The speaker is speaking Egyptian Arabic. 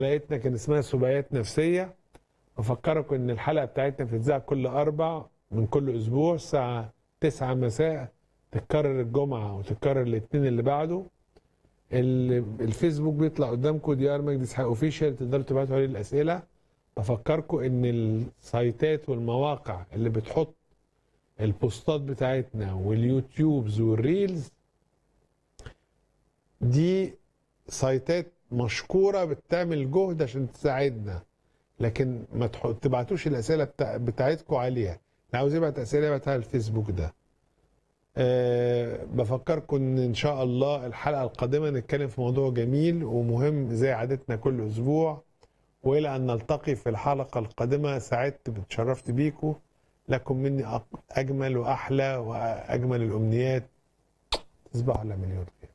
حلقتنا كان اسمها سبايات نفسية بفكركم ان الحلقة بتاعتنا بتتذاع كل اربع من كل اسبوع الساعة 9 مساء تتكرر الجمعة وتتكرر الاثنين اللي بعده ال- الفيسبوك بيطلع قدامكم دي ار مجدي اسحاق اوفيشال تقدروا تبعتوا عليه الاسئلة بفكركم ان السايتات والمواقع اللي بتحط البوستات بتاعتنا واليوتيوبز والريلز دي سايتات مشكوره بتعمل جهد عشان تساعدنا لكن ما تح- تبعتوش الاسئله بتاع بتاعتكم عليها اللي عاوز يبعت اسئله يبعتها على الفيسبوك ده أه بفكركم ان ان شاء الله الحلقه القادمه نتكلم في موضوع جميل ومهم زي عادتنا كل اسبوع والى ان نلتقي في الحلقه القادمه سعدت اتشرفت بيكم لكم مني أق- اجمل واحلى واجمل الامنيات تصبحوا على مليون خير